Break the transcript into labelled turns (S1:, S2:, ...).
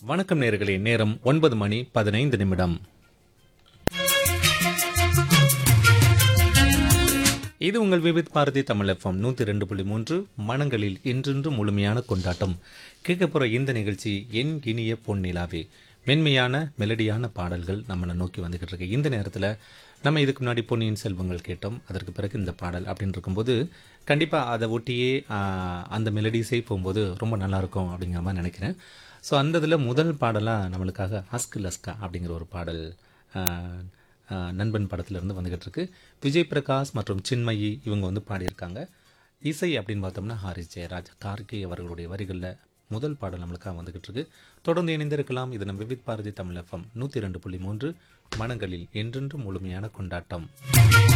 S1: வணக்கம் நேர்களே நேரம் ஒன்பது மணி பதினைந்து நிமிடம் இது உங்கள் விவித் பாரதி தமிழ் எஃப்எம் நூற்றி ரெண்டு புள்ளி மூன்று மனங்களில் இன்றென்று முழுமையான கொண்டாட்டம் கேட்க போகிற இந்த நிகழ்ச்சி என் இனிய பொன்னிலாவே மென்மையான மெலடியான பாடல்கள் நம்மளை நோக்கி வந்துகிட்டு இருக்கு இந்த நேரத்தில் நம்ம இதுக்கு முன்னாடி பொன்னியின் செல்வங்கள் கேட்டோம் அதற்கு பிறகு இந்த பாடல் அப்படின்னு இருக்கும்போது கண்டிப்பாக அதை ஒட்டியே ஆஹ், அந்த மெலடிஸே போகும்போது ரொம்ப நல்லா இருக்கும் அப்படிங்கிற மாதிரி நினைக்கிறேன் ஸோ அந்த இதில் முதல் பாடலாக நம்மளுக்காக அஸ்கு லஸ்கா அப்படிங்கிற ஒரு பாடல் ஆஹ், ஆஹ், நண்பன் படத்துலேருந்து வந்துகிட்டு இருக்கு விஜய் பிரகாஷ் மற்றும் சின்மயி இவங்க வந்து பாடியிருக்காங்க இசை அப்படின்னு பார்த்தோம்னா ஹாரிஸ் ஜெயராஜ் கார்கே அவர்களுடைய வரிகளில் முதல் பாடல் நம்மளுக்காக வந்துகிட்டு இருக்கு தொடர்ந்து இணைந்திருக்கலாம் இது நம்ம விவித் பாரதி தமிழ் எஃப்எம் நூற்றி ரெண்டு புள்ளி மூன்று மனங்களில் என்றென்றும் முழுமையான கொண்டாட்டம்